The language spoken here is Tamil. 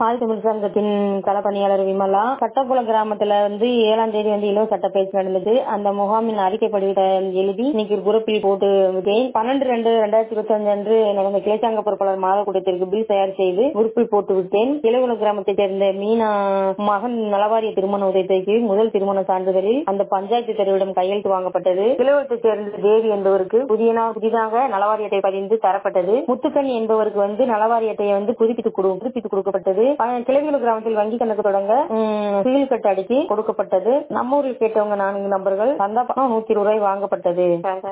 ஆழ்தமிழ் சங்கத்தின் களப்பணியாளர் விமலா கட்டப்புல கிராமத்துல வந்து ஏழாம் தேதி வந்து இலவச சட்ட பயிற்சி நடந்தது அந்த முகாமின் அறிக்கை படிவத்தை எழுதி இன்னைக்கு ஒரு குரப்பில் போட்டு விட்டேன் பன்னெண்டு ரெண்டு ரெண்டாயிரத்தி இருபத்தி அஞ்சு அன்று நடந்த கிளைச்சாங்க பொறுப்பாளர் மாத கூட்டத்திற்கு பில் தயார் செய்து குரூப்பில் போட்டு விட்டேன் இளவுல கிராமத்தைச் சேர்ந்த மீனா மகன் நலவாரிய திருமண உதவிக்கு முதல் திருமண சான்றிதழில் அந்த பஞ்சாயத்து தலைவரிடம் கையெழுத்து வாங்கப்பட்டது இளவத்தைச் சேர்ந்த தேவி என்பவருக்கு புதிய புதிதாக நலவாரி அட்டை பதிந்து தரப்பட்டது முத்துக்கண் என்பவருக்கு வந்து நலவாரி அட்டையை வந்து புதுப்பித்து கொடு புதுப்பித்து கொடுக்கப்பட்டது கிளைவியல் கிராமத்தில் வங்கி கணக்கு தொடங்க சிவில் கட்டு அடிக்கி கொடுக்கப்பட்டது நம்ம ஊரில் கேட்டவங்க நான்கு நபர்கள் சந்தா பணம் நூத்தி இருபது ரூபாய் வாங்கப்பட்டது